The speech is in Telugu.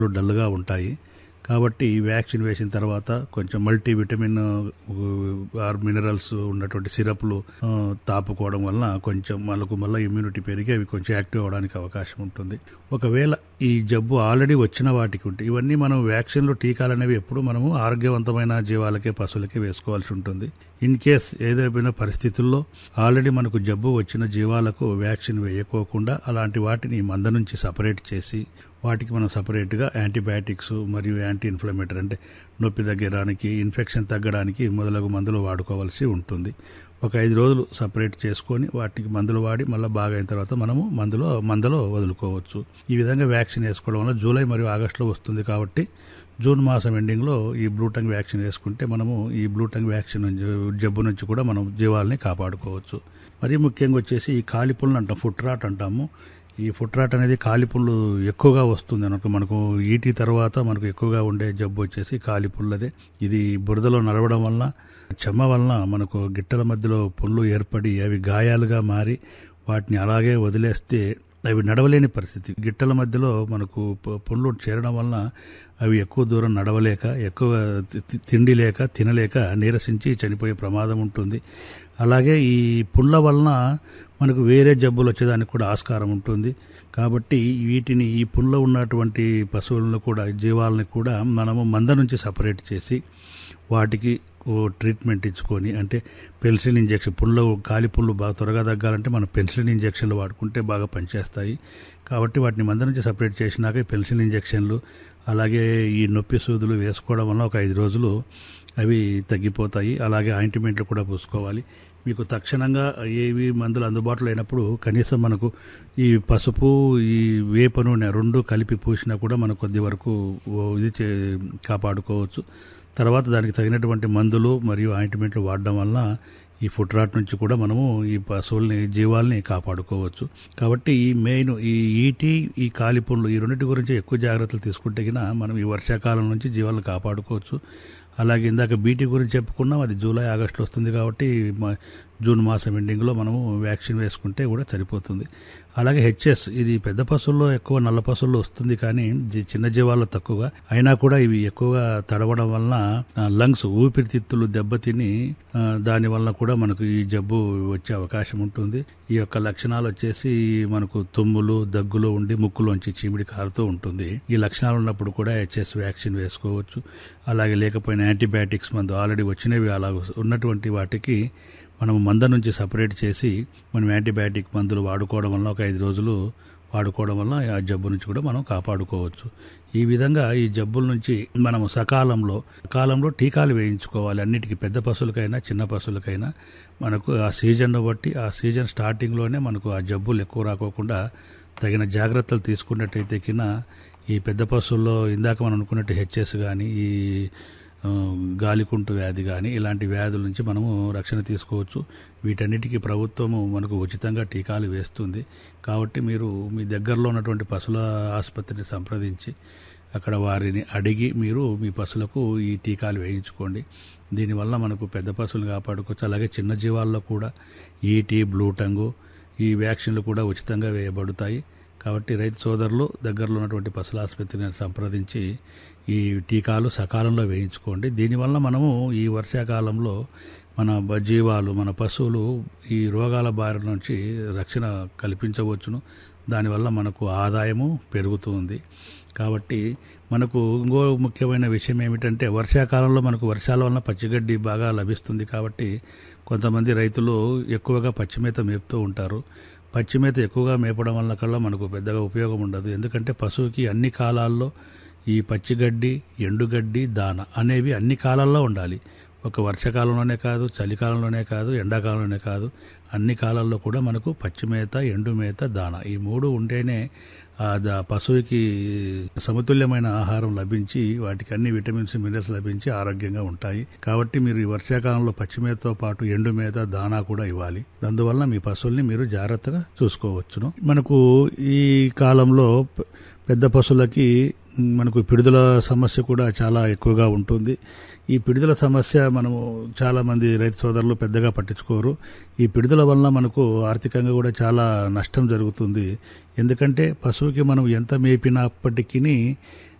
డల్గా ఉంటాయి కాబట్టి వ్యాక్సిన్ వేసిన తర్వాత కొంచెం మల్టీ విటమిన్ ఆర్ మినరల్స్ ఉన్నటువంటి సిరప్లు ఆ, తాపుకోవడం వలన కొంచెం వాళ్ళకు మళ్ళీ ఇమ్యూనిటీ పెరిగి అవి కొంచెం యాక్టివ్ అవడానికి అవకాశం ఉంటుంది ఒకవేళ ఈ జబ్బు ఆల్రెడీ వచ్చిన వాటికి ఉంటే ఇవన్నీ మనం వ్యాక్సిన్లు టీకాలు అనేవి ఎప్పుడు మనము ఆరోగ్యవంతమైన జీవాలకే పశువులకే వేసుకోవాల్సి ఉంటుంది ఇన్ కేస్ ఏదైనా పరిస్థితుల్లో ఆల్రెడీ మనకు జబ్బు వచ్చిన జీవాలకు వ్యాక్సిన్ వేయకోకుండా అలాంటి వాటిని మంద నుంచి సపరేట్ చేసి వాటికి మనం సపరేట్గా యాంటీబయాటిక్స్ మరియు యాంటీ ఇన్ఫ్లమేటరీ అంటే నొప్పి తగ్గడానికి ఇన్ఫెక్షన్ తగ్గడానికి మొదలగు మందులు వాడుకోవాల్సి ఉంటుంది ఒక ఐదు రోజులు సపరేట్ చేసుకొని వాటికి మందులు వాడి మళ్ళీ బాగా అయిన తర్వాత మనము మందులో మందలో వదులుకోవచ్చు ఈ విధంగా వ్యాక్సిన్ వేసుకోవడం వల్ల జూలై మరియు ఆగస్టులో వస్తుంది కాబట్టి జూన్ మాసం ఎండింగ్లో ఈ బ్లూటంగ్ వ్యాక్సిన్ వేసుకుంటే మనము ఈ బ్లూటంగ్ వ్యాక్సిన్ నుంచి- జబ్బు నుంచి కూడా మనం జీవాలని కాపాడుకోవచ్చు మరీ ముఖ్యంగా వచ్చేసి ఈ కాలిపుల్ని అంటాం ఫుట్ రాట్ అంటాము ఈ ఫుట్ రాట్ అనేది కాలిపుళ్ళు ఎక్కువగా వస్తుంది అనుకో మనకు ఈటీ తర్వాత మనకు ఎక్కువగా ఉండే జబ్బు వచ్చేసి కాలిపుల్లదే ఇది బురదలో నడవడం వలన చెమ్మ వలన మనకు గిట్టల మధ్యలో పుళ్ళు ఏర్పడి అవి గాయాలుగా మారి వాటిని అలాగే వదిలేస్తే అవి నడవలేని పరిస్థితి గిట్టల మధ్యలో మనకు ప- పుళ్ళు చేరడం వలన అవి ఎక్కువ దూరం నడవలేక ఎక్కువ తి- తి- తిండి లేక తినలేక నీరసించి చనిపోయే ప్రమాదం ఉంటుంది అలాగే ఈ పుళ్ళ వలన మనకు వేరే జబ్బులు వచ్చేదానికి కూడా ఆస్కారం ఉంటుంది కాబట్టి వీటిని ఈ పుల్ల ఉన్నటువంటి పశువులను కూడా జీవాలను కూడా మనము మంద నుంచి సపరేట్ చేసి వాటికి ఓ ట్రీట్మెంట్ ఇచ్చుకొని అంటే పెన్సిలిన్ ఇంజెక్షన్ పుళ్ళు కాలి పుళ్ళు బాగా త్వరగా తగ్గాలంటే మనం పెన్సిలిన్ ఇంజెక్షన్లు వాడుకుంటే బాగా పనిచేస్తాయి కాబట్టి వాటిని మంద నుంచి సపరేట్ చేసినాక ఈ పెన్సిలిన్ ఇంజెక్షన్లు అలాగే ఈ నొప్పి సూదులు వేసుకోవడం వల్ల ఒక ఐదు రోజులు అవి తగ్గిపోతాయి అలాగే ఆయింట్మెంట్లు కూడా పూసుకోవాలి మీకు తక్షణంగా ఏవి మందులు అందుబాటులో లేనప్పుడు కనీసం మనకు ఈ పసుపు ఈ వేప నూనె రెండు కలిపి పూసినా కూడా మనకు కొద్ది వరకు ఓ ఇది చే కాపాడుకోవచ్చు తర్వాత దానికి తగినటువంటి మందులు మరియు ఆయింట్మెంట్లు వాడడం వల్ల ఈ ఫుట్ రాట్ నుంచి కూడా మనము ఈ పశువుల్ని జీవాల్ని కాపాడుకోవచ్చు కాబట్టి ఈ మెయిన్ ఈ ఈటి ఈ కాలిపుండ్లు ఈ రెండింటి గురించి ఎక్కువ జాగ్రత్తలు తీసుకుంటే గిన మనం ఈ వర్షాకాలం నుంచి జీవాలను కాపాడుకోవచ్చు అలాగే ఇందాక బీటీ గురించి చెప్పుకున్నాం అది జూలై ఆగస్టులో వస్తుంది కాబట్టి మ- జూన్ మాసం ఎండింగ్లో మనము వ్యాక్సిన్ వేసుకుంటే కూడా సరిపోతుంది అలాగే హెచ్ఎస్ ఇది పెద్ద పశువుల్లో ఎక్కువ నల్ల పశువుల్లో వస్తుంది కానీ జి- చిన్న జీవాల్లో తక్కువగా అయినా కూడా ఇవి ఎక్కువగా తడవడం వలన ఆ, లంగ్స్ ఊపిరితిత్తులు దెబ్బతిని ఆ, దాని వలన కూడా మనకు ఈ జబ్బు వచ్చే అవకాశం ఉంటుంది ఈ యొక్క లక్షణాలు వచ్చేసి మనకు తుమ్ములు దగ్గులు ఉండి ముక్కులోంచి చీమిడి కారుతూ ఉంటుంది ఈ లక్షణాలు ఉన్నప్పుడు కూడా హెచ్ఎస్ వ్యాక్సిన్ వేసుకోవచ్చు అలాగే లేకపోయినా యాంటీబయాటిక్స్ మందు ఆల్రెడీ వచ్చినవి అలా ఉన్నటువంటి వాటికి మనం మంద నుంచి సపరేట్ చేసి మనం యాంటీబయాటిక్ మందులు వాడుకోవడం వల్ల ఒక ఐదు రోజులు వాడుకోవడం వల్ల ఆ జబ్బు నుంచి కూడా మనం కాపాడుకోవచ్చు ఈ విధంగా ఈ జబ్బుల నుంచి మనం సకాలంలో సకాలంలో టీకాలు వేయించుకోవాలి అన్నిటికీ పెద్ద పశువులకైనా చిన్న పశువులకైనా మనకు ఆ సీజన్ను బట్టి ఆ సీజన్ స్టార్టింగ్లోనే మనకు ఆ జబ్బులు ఎక్కువ రాకోకుండా తగిన జాగ్రత్తలు తీసుకున్నట్టయితే కింద ఈ పెద్ద పశువుల్లో ఇందాక మనం అనుకున్నట్టు హెచ్ఎస్ కానీ ఈ ఆ, గాలికుంటు వ్యాధి కానీ ఇలాంటి వ్యాధుల నుంచి మనము రక్షణ తీసుకోవచ్చు వీటన్నిటికీ ప్రభుత్వము మనకు ఉచితంగా టీకాలు వేస్తుంది కాబట్టి మీరు మీ దగ్గరలో ఉన్నటువంటి పశువుల ఆసుపత్రిని సంప్రదించి అక్కడ వారిని అడిగి మీరు మీ పశువులకు ఈ టీకాలు వేయించుకోండి దీనివల్ల మనకు పెద్ద పశువులు కాపాడుకోవచ్చు అలాగే చిన్న జీవాల్లో కూడా ఈటీ బ్లూటంగు ఈ వ్యాక్సిన్లు కూడా ఉచితంగా వేయబడతాయి కాబట్టి రైతు సోదరులు దగ్గరలో ఉన్నటువంటి పశువుల ఆసుపత్రిని సంప్రదించి ఈ టీకాలు సకాలంలో వేయించుకోండి దీనివల్ల మనము ఈ వర్షాకాలంలో మన బ- జీవాలు మన పశువులు ఈ రోగాల బారి నుంచి రక్షణ కల్పించవచ్చును దానివల్ల మనకు ఆదాయము పెరుగుతుంది కాబట్టి మనకు ఇంకో ముఖ్యమైన విషయం ఏమిటంటే వర్షాకాలంలో మనకు వర్షాల వలన పచ్చిగడ్డి బాగా లభిస్తుంది కాబట్టి కొంతమంది రైతులు ఎక్కువగా పచ్చిమేత మేపుతూ ఉంటారు పచ్చిమేత ఎక్కువగా మేపడం వల్ల కల్లా మనకు పెద్దగా ఉపయోగం ఉండదు ఎందుకంటే పశువుకి అన్ని కాలాల్లో ఈ పచ్చిగడ్డి ఎండుగడ్డి దాన అనేవి అన్ని కాలాల్లో ఉండాలి ఒక వర్షాకాలంలోనే కాదు చలికాలంలోనే కాదు ఎండాకాలంలోనే కాదు అన్ని కాలాల్లో కూడా మనకు పచ్చిమేత ఎండుమేత దాన ఈ మూడు ఉంటేనే ఆ ద- పశువుకి సమతుల్యమైన ఆహారం లభించి వాటికి అన్ని విటమిన్స్ మినరల్స్ లభించి ఆరోగ్యంగా ఉంటాయి కాబట్టి మీరు ఈ వర్షాకాలంలో పచ్చిమేతతో పాటు ఎండుమేత దానా కూడా ఇవ్వాలి అందువల్ల మీ పశువుల్ని మీరు జాగ్రత్తగా చూసుకోవచ్చును మనకు ఈ కాలంలో పె- పెద్ద పశువులకి మ్, మనకు పిడుదల సమస్య కూడా చాలా ఎక్కువగా ఉంటుంది ఈ పిడుదల సమస్య మనము చాలా మంది రైతు సోదరులు పెద్దగా పట్టించుకోరు ఈ పిడుదల వలన మనకు ఆర్థికంగా కూడా చాలా నష్టం జరుగుతుంది ఎందుకంటే పశువుకి మనం ఎంత మేపినప్పటికీ